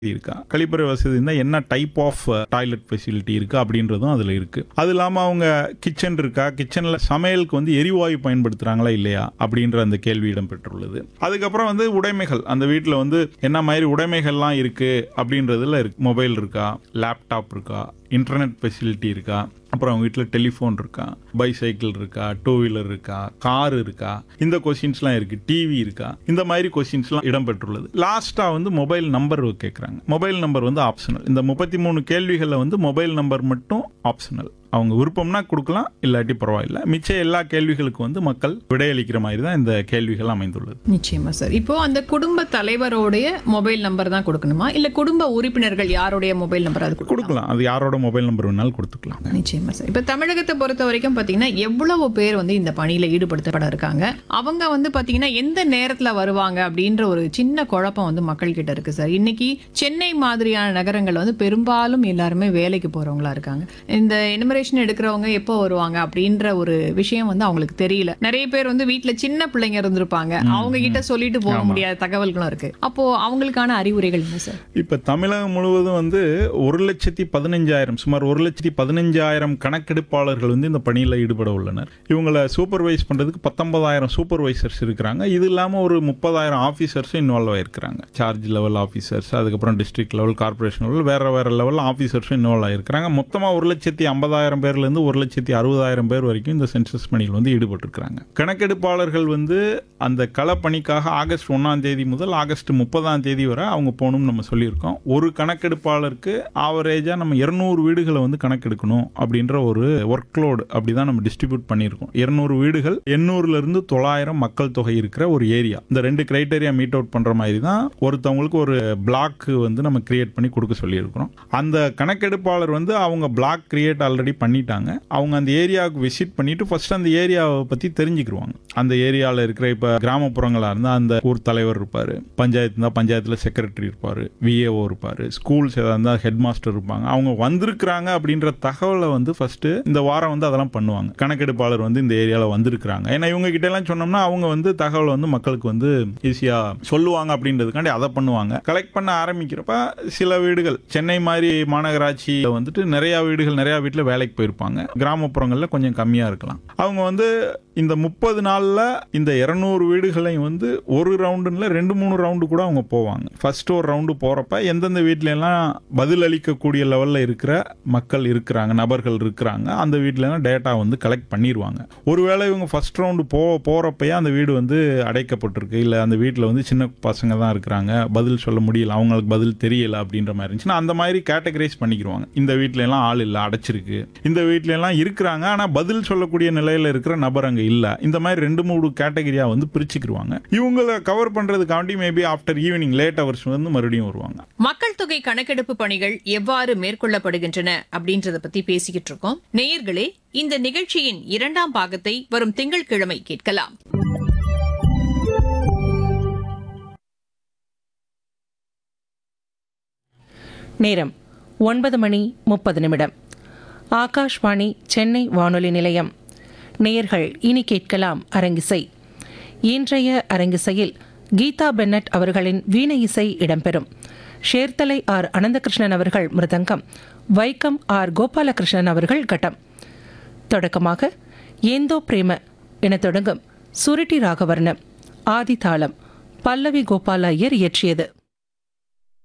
இருக்கா கழிப்பறை வசதி இருந்தால் என்ன டைப் ஆஃப் டாய்லெட் ஃபெசிலிட்டி இருக்கு அப்படின்றதும் அதில் இருக்கு அது இல்லாமல் அவங்க கிச்சன் இருக்கா கிச்சனில் சமையலுக்கு வந்து எரிவாயு பயன்படுத்துறாங்களா இல்லையா அப்படின்ற அந்த கேள்வி இடம்பெற்றுள்ளது அதுக்கப்புறம் வந்து உடைமைகள் அந்த வீட்டில் வந்து என்ன மாதிரி உடைமைகள்லாம் இருக்கு அப்படின்றதுல இருக்கு மொபைல் இருக்கா லேப்டாப் இருக்கா இன்டர்நெட் ஃபெசிலிட்டி இருக்கா அப்புறம் அவங்க வீட்டில் டெலிஃபோன் இருக்கா பைசைக்கிள் இருக்கா டூ வீலர் இருக்கா கார் இருக்கா இந்த கொஸ்டின்ஸ்லாம் இருக்கு டிவி இருக்கா இந்த மாதிரி கொஸ்டின்ஸ்லாம் இடம்பெற்றுள்ளது லாஸ்ட்டாக வந்து மொபைல் நம்பர் கேட்குறாங்க மொபைல் நம்பர் வந்து ஆப்ஷனல் இந்த முப்பத்தி மூணு கேள்விகளில் வந்து மொபைல் நம்பர் மட்டும் ஆப்ஷனல் அவங்க விருப்பம்னா கொடுக்கலாம் இல்லாட்டி பரவாயில்ல மிச்ச எல்லா கேள்விகளுக்கும் வந்து மக்கள் விடையளிக்கிற மாதிரி தான் இந்த கேள்விகள் அமைந்துள்ளது நிச்சயமா சார் இப்போ அந்த குடும்ப தலைவரோடைய மொபைல் நம்பர் தான் கொடுக்கணுமா இல்ல குடும்ப உறுப்பினர்கள் யாருடைய மொபைல் நம்பர் அது கொடுக்கணும் கொடுக்கலாம் அது யாரோட மொபைல் நம்பர் வேணாலும் கொடுத்துக்கலாம் நிச்சயமா சார் இப்போ தமிழகத்தை பொறுத்த வரைக்கும் பார்த்தீங்கன்னா எவ்வளவு பேர் வந்து இந்த பணியில ஈடுபடுத்தப்பட இருக்காங்க அவங்க வந்து பார்த்தீங்கன்னா எந்த நேரத்தில் வருவாங்க அப்படின்ற ஒரு சின்ன குழப்பம் வந்து மக்கள் கிட்ட இருக்கு சார் இன்னைக்கு சென்னை மாதிரியான நகரங்கள் வந்து பெரும்பாலும் எல்லாருமே வேலைக்கு போறவங்களா இருக்காங்க இந்த எனுமரேஷன் எடுக்கிறவங்க எப்போ வருவாங்க அப்படின்ற ஒரு விஷயம் வந்து அவங்களுக்கு தெரியல நிறைய பேர் வந்து வீட்டில் சின்ன பிள்ளைங்க இருந்திருப்பாங்க அவங்க கிட்ட சொல்லிட்டு போக முடியாத தகவல்களும் இருக்கு அப்போ அவங்களுக்கான அறிவுரைகள் என்ன சார் இப்போ தமிழகம் முழுவதும் வந்து ஒரு லட்சத்தி பதினஞ்சாயிரம் சுமார் ஒரு லட்சத்தி பதினஞ்சாயிரம் கணக்கெடுப்பாளர்கள் வந்து இந்த பணியில் ஈடுபட உள்ளனர் இவங்களை சூப்பர்வைஸ் பண்ணுறதுக்கு பத்தொன்பதாயிரம் சூப்பர்வைசர்ஸ் இருக்கிறாங்க இது இல்லாமல் ஒரு முப்பதாயிரம் ஆஃபீஸர்ஸும் இன்வால்வ் ஆயிருக்கிறாங்க சார்ஜ் லெவல் ஆஃபீஸர்ஸ் அதுக்கப்புறம் டிஸ்ட்ரிக்ட் லெவல் கார்பரேஷன் லெவல் வேறு வேறு லெவல் ஆஃபீஸர்ஸும் இன்வால்வ் ஆயிருக்கிறாங்க மொத்தமாக ஒரு லட்சத்தி ஐம்பதாயிரம் பேர்லேருந்து ஒரு லட்சத்தி அறுபதாயிரம் பேர் வரைக்கும் இந்த சென்சஸ் பணியில் வந்து ஈடுபட்டிருக்கிறாங்க கணக்கெடுப்பாளர்கள் வந்து அந்த களப்பணிக்காக ஆகஸ்ட் ஒன்றாம் தேதி முதல் ஆகஸ்ட் முப்பதாம் தேதி வரை அவங்க போகணும்னு நம்ம சொல்லியிருக்கோம் ஒரு கணக்கெடுப்பாளருக்கு ஆவரேஜாக நம்ம இருநூறு வீடுகளை வந்து கணக்கெடுக்கணும் அப்படின்ற ஒரு ஒர்க் லோடு அப்படி தான் நம்ம டிஸ்ட்ரிபியூட் பண்ணியிருக்கோம் இருநூறு வீடுகள் எண்ணூறுலேருந்து தொள்ளாயிரம் மக்கள் தொகை இருக்கிற ஒரு ஏரியா இந்த ரெண்டு கிரைட்டேரியா மீட் அவுட் பண்ணுற மாதிரி தான் ஒருத்தவங்களுக்கு ஒரு பிளாக் வந்து நம்ம கிரியேட் பண்ணி கொடுக்க சொல்லியிருக்கிறோம் அந்த கணக்கெடுப்பாளர் வந்து அவங்க பிளாக் கிரியேட் ஆல்ரெடி பண்ணிட்டாங்க அவங்க அந்த ஏரியாவுக்கு விசிட் பண்ணிட்டு ஃபர்ஸ்ட் அந்த ஏரியாவை பற்றி தெரிஞ்சுக்கிருவாங்க அந்த ஏரியாவில் இருக்கிற இப்போ கிராமப்புறங்களாக இருந்தால் அந்த ஊர் தலைவர் இருப்பார் பஞ்சாயத்து இருந்தால் பஞ்சாயத்தில் செக்ரட்டரி இருப்பார் விஏஓ இருப்பார் ஸ்கூல்ஸ் எதாவது இருந்தால் ஹெட் மாஸ்டர் இருப்பாங்க அவங்க வந்திருக்கிறாங்க அப்படின்ற தகவலை வந்து ஃபர்ஸ்ட் இந்த வாரம் வந்து அதெல்லாம் பண்ணுவாங்க கணக்கெடுப்பாளர் வந்து இந்த ஏரியாவில் வந்திருக்கிறாங்க ஏன்னா இவங்க கிட்ட எல்லாம் சொன்னோம்னா அவங்க வந்து தகவலை வந்து மக்களுக்கு வந்து ஈஸியாக சொல்லுவாங்க அப்படின்றதுக்காண்டி அதை பண்ணுவாங்க கலெக்ட் பண்ண ஆரம்பிக்கிறப்ப சில வீடுகள் சென்னை மாதிரி மாநகராட்சியில் வந்துட்டு நிறையா வீடுகள் நிறையா வீட்டில் வேலைக்கு போயிருப்பாங்க கிராமப்புறங்களில் கொஞ்சம் கம்மியாக இருக்கலாம் அவங்க வந்து இந்த முப்பது நாளில் இந்த இரநூறு வீடுகளையும் வந்து ஒரு ரவுண்டுல ரெண்டு மூணு ரவுண்டு கூட அவங்க போவாங்க ஃபர்ஸ்ட் ஒரு ரவுண்டு போகிறப்ப எந்தெந்த வீட்ல எல்லாம் பதில் அளிக்கக்கூடிய லெவலில் இருக்கிற மக்கள் இருக்கிறாங்க நபர்கள் இருக்கிறாங்க அந்த வீட்ல எல்லாம் டேட்டா வந்து கலெக்ட் பண்ணிடுவாங்க ஒருவேளை இவங்க ஃபர்ஸ்ட் ரவுண்டு போ போகிறப்பயே அந்த வீடு வந்து அடைக்கப்பட்டிருக்கு இல்லை அந்த வீட்டில் வந்து சின்ன பசங்க தான் இருக்கிறாங்க பதில் சொல்ல முடியல அவங்களுக்கு பதில் தெரியல அப்படின்ற மாதிரி இருந்துச்சுன்னா அந்த மாதிரி கேட்டகரைஸ் பண்ணிக்கிருவாங்க இந்த வீட்ல எல்லாம் ஆள் இல்லை அடைச்சிருக்கு இந்த வீட்ல எல்லாம் இருக்கிறாங்க ஆனால் பதில் சொல்லக்கூடிய நிலையில் இருக்கிற நபர் அங்கே இல்லை இந்த மாதிரி ரெண்டு மூணு கேட்டகரியா வந்து பிரிச்சுக்கிருவாங்க இவங்களை கவர் பண்றதுக்காண்டி maybe after evening late hours வந்து மறுபடியும் வருவாங்க மக்கள் தொகை கணக்கெடுப்பு பணிகள் எவ்வாறு மேற்கொள்ளப்படுகின்றன அப்படின்றத பத்தி பேசிக்கிட்டு இருக்கோம் நேயர்களே இந்த நிகழ்ச்சியின் இரண்டாம் பாகத்தை வரும் திங்கட்கிழமை கேட்கலாம் நேரம் ஒன்பது மணி முப்பது நிமிடம் ஆகாஷ்வாணி சென்னை வானொலி நிலையம் நேயர்கள் இனி கேட்கலாம் அரங்கிசை இன்றைய அரங்கிசையில் கீதா பென்னட் அவர்களின் வீணை இசை இடம்பெறும் ஷேர்தலை ஆர் அனந்தகிருஷ்ணன் அவர்கள் மிருதங்கம் வைக்கம் ஆர் கோபாலகிருஷ்ணன் அவர்கள் கட்டம் தொடக்கமாக ஏந்தோ பிரேம என தொடங்கும் சுருட்டி ராகவர்ணம் ஆதி தாளம் பல்லவி கோபால ஐயர் இயற்றியது